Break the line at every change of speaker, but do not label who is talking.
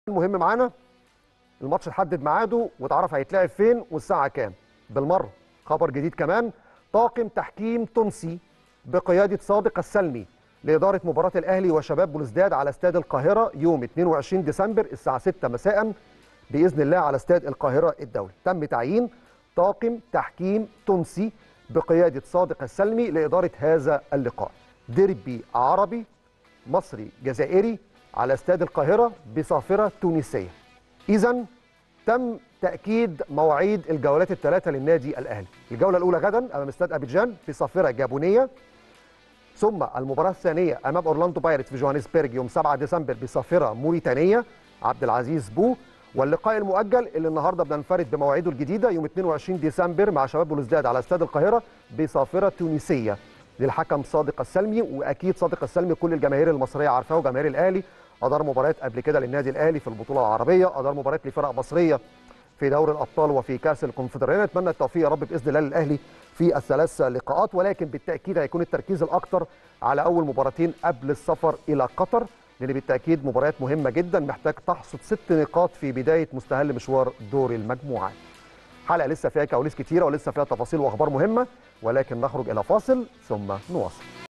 المهم معانا الماتش اتحدد ميعاده واتعرف هيتلعب فين والساعه كام بالمره خبر جديد كمان طاقم تحكيم تونسي بقياده صادق السلمي لاداره مباراه الاهلي وشباب بلوزداد على استاد القاهره يوم 22 ديسمبر الساعه 6 مساء باذن الله على استاد القاهره الدولي تم تعيين طاقم تحكيم تونسي بقياده صادق السلمي لاداره هذا اللقاء ديربي عربي مصري جزائري على استاد القاهره بصافره تونسيه اذا تم تاكيد مواعيد الجولات الثلاثه للنادي الاهلي الجوله الاولى غدا امام استاد ابيجان في صافره جابونيه ثم المباراه الثانيه امام اورلاندو بايرتس في جوهانسبرج يوم 7 ديسمبر بصافره موريتانيه عبد العزيز بو واللقاء المؤجل اللي النهارده بننفرد بمواعيده الجديده يوم 22 ديسمبر مع شباب بلوزداد على استاد القاهره بصافره تونسيه للحكم صادق السلمي واكيد صادق السلمي كل الجماهير المصريه عارفاه وجماهير الاهلي ادار مباريات قبل كده للنادي الاهلي في البطوله العربيه ادار مباريات لفرق مصريه في دوري الابطال وفي كاس الكونفدراليه نتمنى التوفيق يا رب باذن الله للاهلي في الثلاث لقاءات ولكن بالتاكيد هيكون التركيز الاكثر على اول مباراتين قبل السفر الى قطر لان بالتاكيد مباريات مهمه جدا محتاج تحصد ست نقاط في بدايه مستهل مشوار دور المجموعات حلقه لسه فيها كواليس كتيره ولسه فيها تفاصيل واخبار مهمه ولكن نخرج الى فاصل ثم نواصل